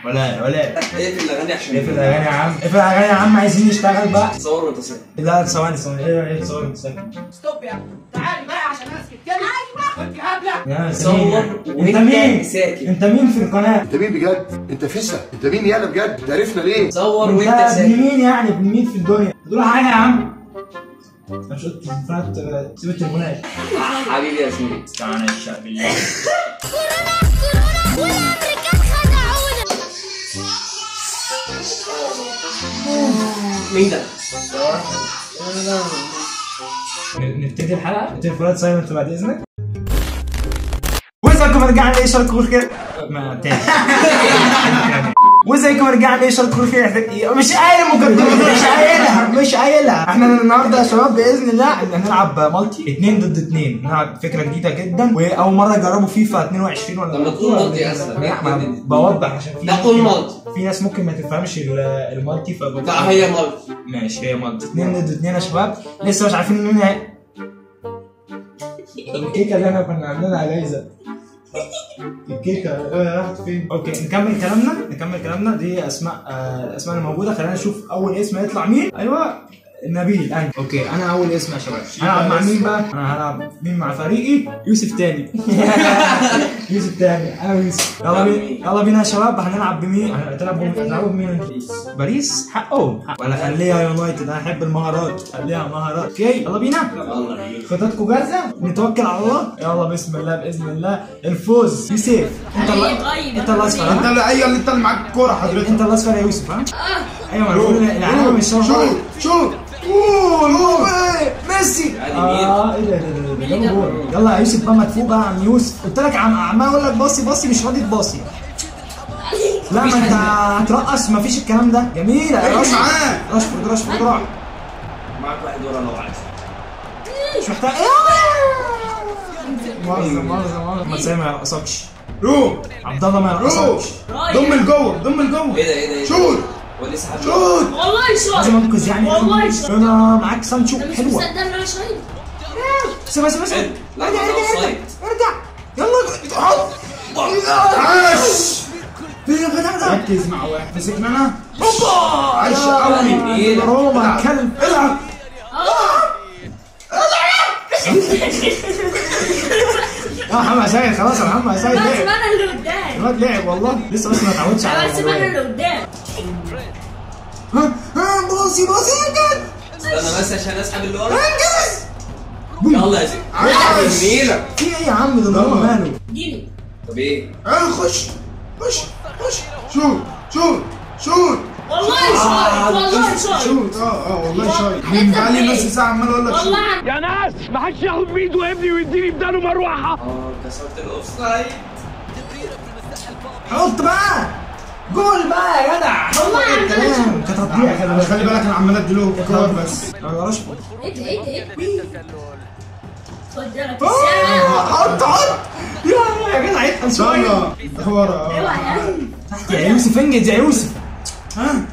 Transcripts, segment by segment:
ولا ولا اقفل الاغاني عشان اقفل الاغاني يا عم اقفل الاغاني يا عم عايزين نشتغل بقى تصور وانت ساكت لا ثواني ثواني ايه ايه ثواني وأنت ساكت ستوب يا تعالي بقى عشان اسكت كده ايوه انت هبله يا صور سمير. انت مين؟ ساكت. انت مين في القناه؟ انت مين بجد؟ انت فسه انت مين يالا بجد؟ انت عرفنا ليه؟ صور انت وانت ابن ساكت مين يعني ابن مين في الدنيا؟ تقول حاجه يا عم انا مش قلت فات سيب التليفونات حبيبي يا زميلي تعالى الشعب بالله والامريكان خدعونا مين ده؟ نبتدي الحلقه التليفونات سايلنت بعد اذنك وازيكم رجعنا ايه شاركوا بالخير ما تاني وازيكم رجعنا ايه شاركوا بالخير مش قايل مقدمه مش قايلها مش قايلها احنا النهارده يا شباب باذن الله إن هنلعب مالتي اتنين ضد اتنين نلعب فكره جديده جدا واول مره يجربوا فيفا 22 ولا طب ما تقول مالتي يا أسطى. لا، ما بوضح عشان في لا، قول ممكن- مالتي. في ناس ممكن ما تفهمش ال- المالتي ف لا هي مالتي ماشي هي مالتي اتنين ضد اتنين يا شباب لسه مش عارفين مين هي الكيكه اللي احنا كنا عاملينها جايزه الكيكه آه، راحت فين؟ اوكي نكمل كلامنا نكمل كلامنا دي اسماء آه الاسماء اللي موجوده خلينا نشوف اول اسم هيطلع مين ايوه نبيل انا اوكي انا اول اسم يا شباب هلعب مع مين بقى؟ انا هلعب مين مع فريقي؟ يوسف تاني يوسف تاني انا ويوسف يلا بينا يلا بينا يا شباب هنلعب بمين؟ هتلعبوا هتلعبوا بمين؟ باريس باريس حقهم حق. ولا خليها يونايتد انا احب المهارات خليها مهارات اوكي يلا بينا خططكم جاهزه؟ نتوكل على الله يلا بسم الله باذن الله الفوز يوسف انت ال- انت الاصفر انت ها؟ اللي ايوه اللي انت اللي معاك الكوره حضرتك انت الاصفر يا يوسف ها؟ ايوه ما انا بقول العلامه مش شبه شوت بعض. شوت اوه اوه ميسي يعني اه ايه ده ده ده ده جاب جول. يلا يا يوسف بقى مدفوع بقى يا عم يوسف قلت لك عم عمال اقول لك باصي باصي مش راضي تباصي لا ما انت هترقص مفيش الكلام ده جميلة يا ايه راشفورد معاه راشفورد راشفورد راح معاك واحد ورا لو عايز مش محتاج مؤاخذة مؤاخذة مؤاخذة ما تسامع ما يرقصكش روح عبد الله ما روح يرقصكش ضم لجوه ضم لجوه ايه ده ايه ده ايه ده؟ شوت هو لسه حد شوت والله لازم شايط انقذ يعني والله شايط انا معاك سانشو انا مش حلوة مصدق ان انا شايط سيبها سيبها سيبها لا، ارجع لا، ارجع أوفسايد. ارجع يلا حط عاش في غدا ده ركز مع واحد مسكنا انا اوبا عايش يا قوي. إيه ده؟ روما كلب العب يا محمد سيد خلاص يا محمد سيد بس لعب انا اللي قدام الواد لعب والله لسه بس ما اتعودش على بس انا الموضوع. اللي قدام ها ها باصي باصي انجز استنى بس عشان اسحب اللي ورا انجز يلا يا زين عاش جميلة في ايه يا عم ده روما ماله اديني طب ايه؟ اه خش خش خش شوت شوت شوت والله شايط والله شايط شوت اه اه والله شايط انت من بقالي ايه؟ نص ساعه عمال اقول لك شوت والله عم- يا ناس ما حدش ياخد بايده ابني ويديني بداله مروحه اه كسرت الاوف سايد حط بقى جول بقى يا جدع والله ايه عم الكلام كتطبيع كده خلي خلي بالك انا عمال اديله كور بس يلا راشفورد ايه ده ايه ده ايه خد بالك آه، الساعة حط حط يا يا جدع اتقل شويه صلى ورا اه اوعى يا تحت يا يوسف انجز يا يوسف ها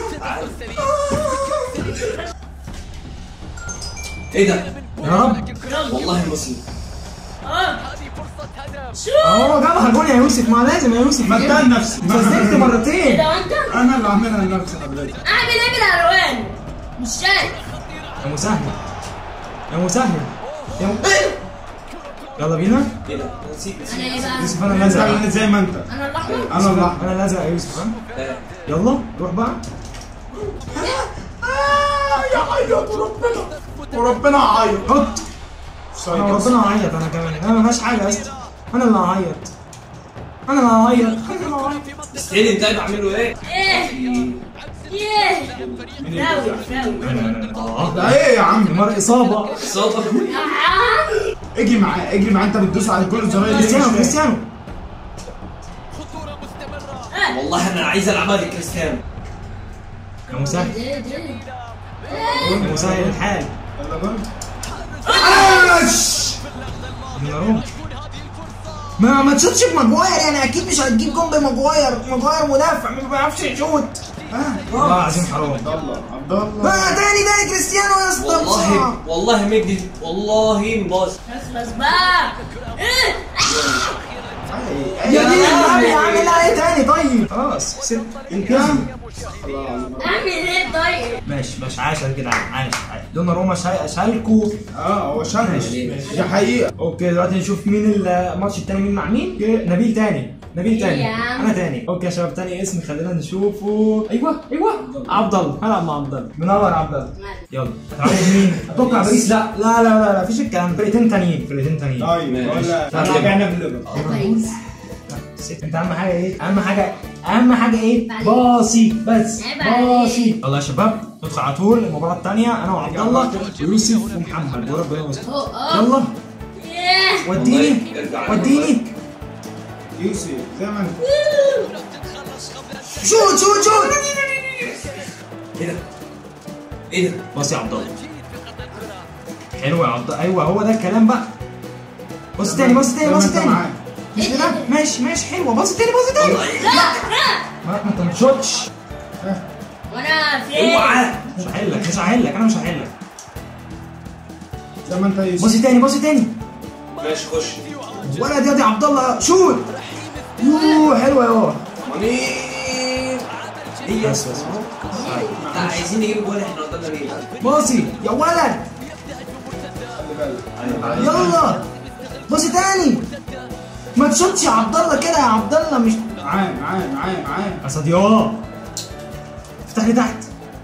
ايه ده؟ يا رب والله مسلم اه شو اهو جابها جول يا يوسف ما لازم يا يوسف متان نفسي فزدت ايه مرتين ده انت انا اللي عاملها لنفسي قبلك اعمل ايه بالالوان مش شايف يا مسهل يا مسهل يا م... يلا بينا ايه ده؟ أنا نسيت انا ايه بقى يوسف انا الازرق انت زي ما انت انا الاحمر انا اللي انا الازرق يا يوسف ها آه. يلا روح بقى يا عيط وربنا وربنا عيط حط سايد انا ربنا هعيط انا كمان انا ما فيهاش حاجه يا اسطى انا اللي هعيط انا اللي هعيط انا اللي هعيط استني انت بعمله ايه؟ ايه ايه فاول فاول اه ده ايه يا عم مر اصابه صوتك آه. اجري معاه اجري معاه انت بتدوس على كل الزراير ليه؟ كريستيانو مش فاهم. كريستيانو والله انا عايز العبها لكريستيانو يا مسهل ايه ده يا مسهل الحال يلا جول عاش دوناروما ما ما تشوتش بماجواير يعني اكيد مش هتجيب جون بماجواير ماجواير مدافع ما بيعرفش يشوت ها والله العظيم حرام عبد الله عبد الله بقى تاني تاني كريستيانو يا اسطى والله بسرعة. والله مجدي والله مباص اخلص بقى ايه يا دين النبي اعمل ايه تاني طيب خلاص كسبت كام؟ اعمل ايه طيب ماشي ماشي عاش يا جدعان عاش عاش دونا روما شا- شالكوا اه هو شرش دي حقيقة اوكي دلوقتي نشوف مين الماتش التاني مين مع مين اوكي نبيل تاني نبيل تاني يا عم. انا تاني اوكي يا شباب تاني اسم خلينا نشوفه ايوه ايوه عبد الله هلعب مع عبد الله منور يا عبد الله يلا هتلعبوا مين؟ اتوقع باريس لا لا لا لا لا مفيش الكلام فرقتين تانيين فرقتين تانيين طيب ولا طب رجعنا بالليفر باريس ست انت اهم حاجه ايه؟ اهم حاجه اهم حاجه ايه؟ عليك. باصي بس عيب عليك. باصي يلا يا شباب ندخل على طول المباراه الثانيه انا وعبد الله ويوسف ومحمد وربنا يستر أوه، أوه. يلا ياه. وديني ارجع. وديني يوسف زي ما انت شوت شوت شوت ايه ده؟ ايه ده؟ بص يا عبد الله حلو يا عبد الله ايوه هو ده الكلام بقى بص تاني بص تاني زي ما بص انت تاني معاك. مش كده ماشي ماشي حلوه بص تاني بص تاني لا ما ما انت ما تشوتش وانا فين اوعى مش هحلك مش هحلك انا مش هحلك زي ما انت يوسف بص تاني بص تاني ماشي خش ولا دي يا عبد الله شوت يوه حلوه يا مين؟ هي بس بس لا عايزين نجيب جول احنا قدامنا مين؟ باصي يا ولد يلا باصي تاني ما تشوتش يا عبد الله كده يا عبد الله مش معاه معاه معاه معاه يا صديق افتح لي تحت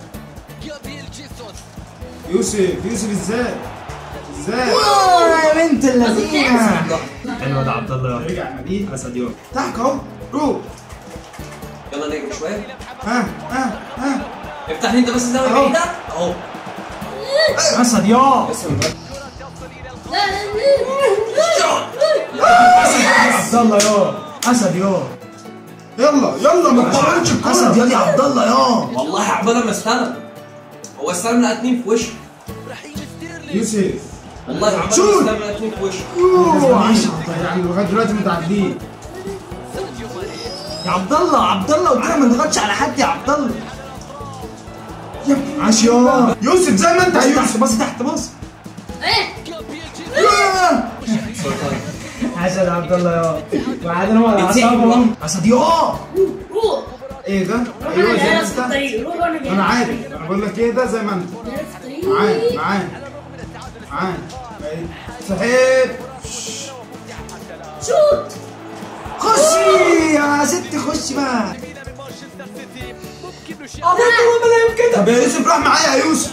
يوسف يوسف ازاي ازاي أوه، يا بنت اللذينه حلو ده عبد الله رجع نبيل يا صديق تحت اهو روح يلا نجري شويه ها ها ها افتح لي انت بس الزاويه أهو. بعيده اهو يا صديق لا لا عبد الله يا اسد يا يلا يلا ما تطولش اسد الكورة يا عبد الله يا والله عقبال ما استلم هو استلم لقى اتنين في وشه يوسف والله عقبال ما شوت. استلم لقى اتنين في وشه أوه، عشرة. يعني لغايه دلوقتي متعدين يا عبد الله عبد الله قلت لك ما تضغطش على حد يا عبد الله عاش يا يوسف زي ما انت يا تحت يوسف بص تحت بص ايه عشان عبد الله يا وبعدين هو بتسيب العصابه والله. اسد يا روح ايه ده؟ روح ايوه انا زي ما جاي في انت الطريق روح وانا جاي انا عارف انا بقول لك ايه ده زي ما انت جاي في الطريق معاه معاه معاه صحيت شوت خشي يا ستي خشي بقى طب يا يوسف راح معايا يا يوسف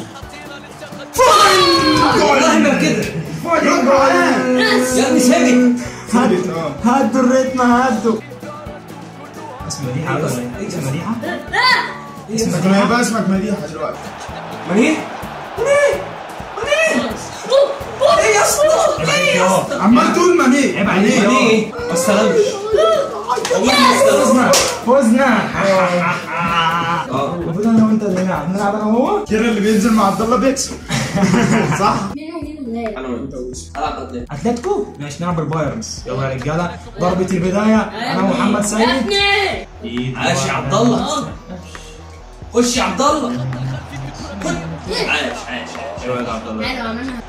والله ما كده روح معايا يا ابني ثابت ثابت اه هدوا الريتم هدوا اسم مديحة ولا ايه؟ اسم مديحة؟ اسم ما مديحة؟ يبقى اسمك مديحه دلوقتي منيح ايه يا اسطى عيب عليك يا عمال تقول منيح عيب عليك منيح يا ايه ما استلمش والله ما استلمش فزنا اه المفروض انا وانت اللي نلعب نلعب انا وهو كده اللي بينزل مع عبد الله بيكسب صح مين هيجيب الغالي انا وانت هلعب قد اتلتيكو ماشي نلعب البايرنز يلا يا رجاله ضربة البداية انا ومحمد يا سيد ابني إيد عاش يا عبد واحدة. الله خش يا عبد الله عاش عاش عاش ايوه يا عبد الله حلو عملنا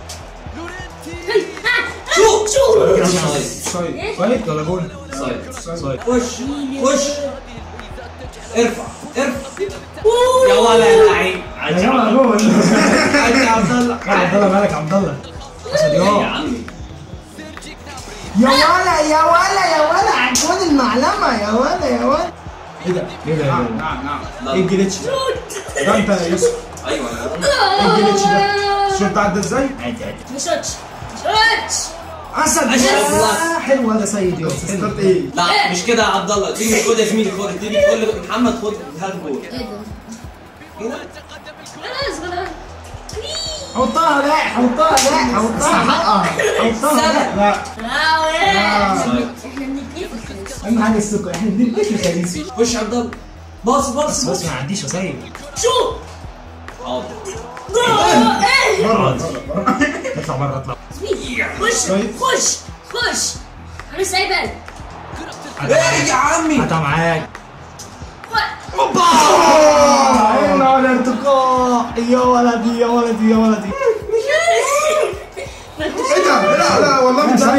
شو شوت صايد صايد صايد ولا جول؟ صايد صايد خش خش ارفع ارفع يا ولا لعيب عاش يا يلا عبد جول الله عاش يا عبد الله يا عبد الله مالك يا عبد الله اسد يا يا عمي يا ولا يا ولا يا ولا عجباني المعلمة يا ولا يا ولا ايه ده؟ ايه ده نعم نعم نعم لا. ايه الجليتش ده؟ ده انت يا يوسف ايوه ايه الجليتش ده؟ شفت عدى ازاي؟ عادي عادي ما شوتش شوتش اسد عاش يا يا الله. حلو هذا سيد يوسف استرت ايه؟ لا مش كده يا عبد الله دي مش خد يا زميلي خد دي بتقول محمد خد هات جول ايه ده كده خلاص خلاص حطها لا حطها لا حطها حقها حطها لا لا لا وين صايد. احنا بنتنفس اهم حاجه الثقه احنا بنبني في الخليج خش يا عبد الله باص باص بس باص بس ما عنديش وسايب شوت حاضر ايه بره بره بره اطلع بره اطلع خش طيب. خش خش انا سايبك ايه يا عمي هاتها معاك اوبا عين على ارتقاء يا ولدي يا ولدي يا ولدي ايه ده؟ لا لا والله يا مش سيد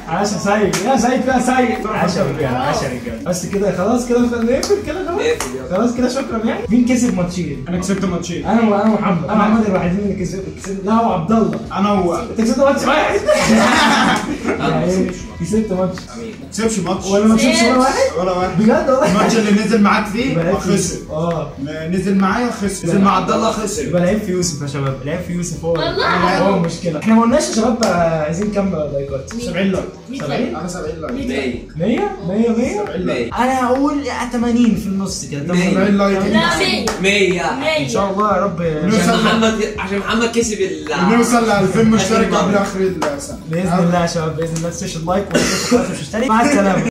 عاش يا سيد يا سيد فيها سيد عاش يا رجاله عاش يا رجاله بس كده خلاص كده نقفل كده خلاص نقفل يلا. خلاص كده شكرا يعني مين كسب ماتشين؟ انا كسبت ماتشين انا وانا ومحمد انا ومحمد الوحيدين اللي كسب كسب لا وعبد الله انا و انت كسبت ماتش واحد يعني كسبت ماتش ما كسبش ماتش ولا ما كسبتش ولا واحد ولا واحد بجد والله الماتش اللي نزل معاك فيه يبقى لعيب في خسر يوسف. اه نزل معايا خسر نزل مع عبد الله خسر يبقى لعيب في يوسف يا شباب لعيب في يوسف هو والله. هو المشكله احنا ما قلناش يا شباب آه، عايزين كام لايكات 70 لايك 70 انا 70 لايك 100 100 100 100 100 انا هقول 80 في النص كده مية. 70 لايك لا مية 100 ان شاء الله يا رب عشان نوصل محمد عشان محمد كسب ال نوصل ل 2000 مشترك آخر مرة. قبل اخر السنه باذن الله يا شباب باذن الله تنسوش اللايك واللايك وتشترك مع السلامه